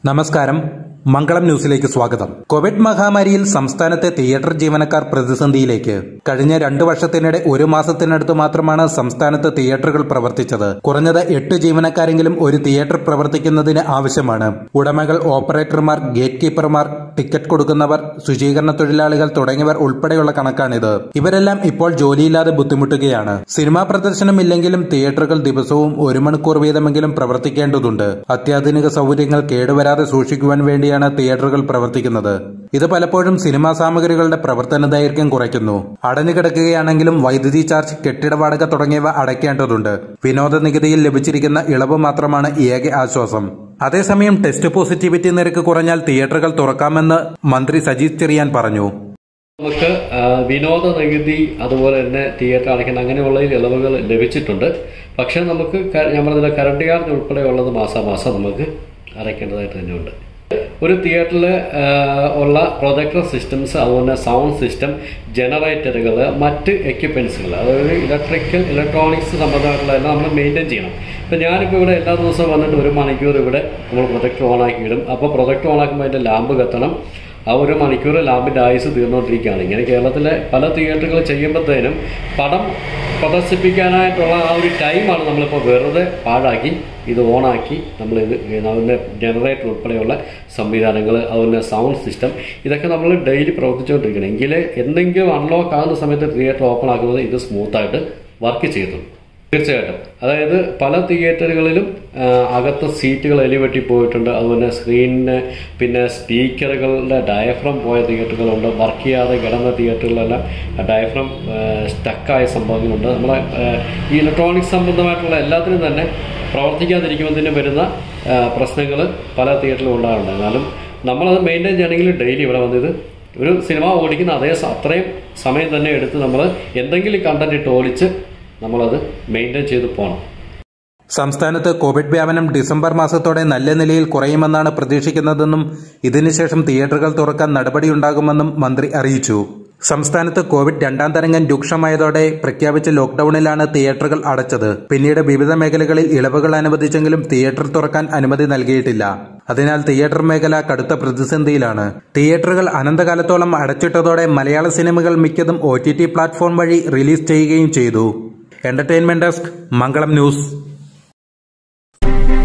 നമസ്കാരം മംഗളം ന്യൂസിലേക്ക് സ്വാഗതം കോവിഡ് മഹാമാരിയിൽ സംസ്ഥാനത്തെ തിയേറ്റർ ജീവനക്കാർ പ്രതിസന്ധിയിലേക്ക് കഴിഞ്ഞ രണ്ടു വർഷത്തിനിടെ ഒരു മാസത്തിനടുത്ത് മാത്രമാണ് സംസ്ഥാനത്ത് തിയേറ്ററുകൾ പ്രവർത്തിച്ചത് കുറഞ്ഞത് എട്ട് ജീവനക്കാരെങ്കിലും ഒരു തിയേറ്റർ പ്രവർത്തിക്കുന്നതിന് ആവശ്യമാണ് ഉടമകൾ ഓപ്പറേറ്റർമാർ ഗേറ്റ് കീപ്പർമാർ ടിക്കറ്റ് കൊടുക്കുന്നവർ ശുചീകരണ തൊഴിലാളികൾ തുടങ്ങിയവർ ഉൾപ്പെടെയുള്ള കണക്കാണിത് ഇവരെല്ലാം ഇപ്പോൾ ജോലിയില്ലാതെ ബുദ്ധിമുട്ടുകയാണ് സിനിമാ പ്രദർശനം ഇല്ലെങ്കിലും തിയേറ്ററുകൾ ദിവസവും ഒരു മണിക്കൂർ വീതമെങ്കിലും പ്രവർത്തിക്കേണ്ടതുണ്ട് അത്യാധുനിക സൗകര്യങ്ങൾ കേടുവരാതെ സൂക്ഷിക്കുവാൻ വേണ്ടിയാണ് തിയേറ്ററുകൾ പ്രവർത്തിക്കുന്നത് ഇത് പലപ്പോഴും സിനിമാ സാമഗ്രികളുടെ പ്രവർത്തന ദൈർഘ്യം കുറയ്ക്കുന്നു അടഞ്ഞുകിടക്കുകയാണെങ്കിലും വൈദ്യുതി ചാർജ് കെട്ടിട വാടക തുടങ്ങിയവ അടയ്ക്കേണ്ടതുണ്ട് വിനോദ നികുതിയിൽ ലഭിച്ചിരിക്കുന്ന ഇളവ് മാത്രമാണ് ഏക ആശ്വാസം അതേസമയം ടെസ്റ്റ് പോസിറ്റിവിറ്റി നിരക്ക് കുറഞ്ഞാൽ തിയേറ്ററുകൾ തുറക്കാമെന്ന് മന്ത്രി സജീദ് ചെറിയാൻ പറഞ്ഞു നമുക്ക് ആ, വിനോദ നികുതി അതുപോലെ തന്നെ തിയേറ്റർ അടയ്ക്കുന്ന അങ്ങനെയുള്ള ഇളവുകൾ ലഭിച്ചിട്ടുണ്ട് പക്ഷെ നമുക്ക് ക- ഞാൻ പറഞ്ഞില്ല കറണ്ട് ചാർജ് ഉൾപ്പെടെയുള്ളത് മാസാമാസം നമുക്ക് അടയ്ക്കേണ്ടതായിട്ട് തന്നെയുണ്ട് ഒരു തിയേറ്ററിൽ ഉള്ള പ്രൊജക്ടർ സിസ്റ്റംസ് അതുപോലെ സൗണ്ട് സിസ്റ്റം ജനറേറ്ററുകൾ മറ്റ് എക്യുപ്മെൻസുകൾ അതായത് ഇലക്ട്രിക്കൽ ഇലക്ട്രോണിക്സ് സംബന്ധമായിട്ടുള്ള എല്ലാം നമ്മൾ മെയിൻറ്റെയിൻ ചെയ്യണം ഇപ്പം ഞാനിപ്പോൾ ഇവിടെ എല്ലാ ദിവസവും വന്നിട്ട് ഒരു മണിക്കൂർ ഇവിടെ നമ്മൾ പ്രൊജക്ടർ ഓണാക്കി ഇടും അപ്പോൾ പ്രൊജക്ടർ ഓണാക്കുമ്പോൾ അതിൻ്റെ ലാമ്പ് കത്തണം ആ ഒരു മണിക്കൂർ ലാമ്പിൻ്റെ ആയുസ് തീർന്നുകൊണ്ടിരിക്കുകയാണ് ഇങ്ങനെ കേരളത്തിലെ പല തിയേറ്ററുകൾ ചെയ്യുമ്പോഴത്തേനും പടം പ്രദർശിപ്പിക്കാനായിട്ടുള്ള ആ ഒരു ടൈമാണ് നമ്മളിപ്പോൾ വെറുതെ പാഴാക്കി ഇത് ഓണാക്കി നമ്മളിത് അതിൻ്റെ ജനറേറ്റർ ഉൾപ്പെടെയുള്ള സംവിധാനങ്ങൾ അതുപോലെ സൗണ്ട് സിസ്റ്റം ഇതൊക്കെ നമ്മൾ ഡെയിലി പ്രവർത്തിച്ചുകൊണ്ടിരിക്കണം എങ്കിലേ എന്തെങ്കിലും അൺലോക്ക് ആകുന്ന സമയത്ത് തിയേറ്റർ ഓപ്പൺ ആക്കുന്നത് ഇത് സ്മൂത്തായിട്ട് വർക്ക് ചെയ്തിട്ടുണ്ട് തീർച്ചയായിട്ടും അതായത് പല തിയേറ്ററുകളിലും ആ, അകത്ത് സീറ്റുകൾ എലിവെട്ടി പോയിട്ടുണ്ട് അതുപോലെ സ്ക്രീനിന് പിന്നെ സ്പീക്കറുകളുടെ ഡയഫ്രം പോയ തിയേറ്ററുകളുണ്ട് വർക്ക് ചെയ്യാതെ കിടന്ന തിയേറ്ററുകളെല്ലാം ഡയഫ്രം സ്റ്റക്കായ സംഭവങ്ങളുണ്ട് നമ്മളെ ആ, ഈ ഇലക്ട്രോണിക്സ് സംബന്ധമായിട്ടുള്ള എല്ലാത്തിനും തന്നെ പ്രവർത്തിക്കാതിരിക്കുന്നതിന് വരുന്ന പ്രശ്നങ്ങൾ പല തിയേറ്ററിലും ഉണ്ടാകുന്നുണ്ട് എന്നാലും നമ്മളത് മെയിൻറ്റെയിൻ ചെയ്യണമെങ്കിൽ ഡെയിലി ഇവിടെ വന്നിത് ഒരു സിനിമ ഓടിക്കുന്ന അതേ സ- അത്രയും സമയം തന്നെ എടുത്ത് നമ്മൾ എന്തെങ്കിലും കണ്ടന്റ് ഇട്ട് ഓടിച്ച് നമ്മളത് മെയിൻറ്റെയിൻ ചെയ്ത് പോകണം സംസ്ഥാനത്ത് കോവിഡ് വ്യാപനം ഡിസംബർ മാസത്തോടെ നല്ല നിലയിൽ കുറയുമെന്നാണ് പ്രതീക്ഷിക്കുന്നതെന്നും ഇതിനുശേഷം തിയേറ്ററുകൾ തുറക്കാൻ നടപടിയുണ്ടാകുമെന്നും മന്ത്രി അറിയിച്ചു സംസ്ഥാനത്ത് കോവിഡ് രണ്ടാം തരംഗം രൂക്ഷമായതോടെ പ്രഖ്യാപിച്ച ലോക്ഡൌണിലാണ് തിയേറ്ററുകൾ അടച്ചത് പിന്നീട് വിവിധ മേഖലകളിൽ ഇളവുകൾ അനുവദിച്ചെങ്കിലും തിയേറ്റർ തുറക്കാൻ അനുമതി നൽകിയിട്ടില്ല അതിനാൽ തിയേറ്റർ മേഖല കടുത്ത പ്രതിസന്ധിയിലാണ് തിയേറ്ററുകൾ അനന്തകാലത്തോളം അടച്ചിട്ടതോടെ മലയാള സിനിമകൾ മിക്കതും ഒ പ്ലാറ്റ്ഫോം വഴി റിലീസ് ചെയ്യുകയും ചെയ്തു എന്റർടൈൻമെന്റ് ഡെസ്ക് മംഗളം ന്യൂസ്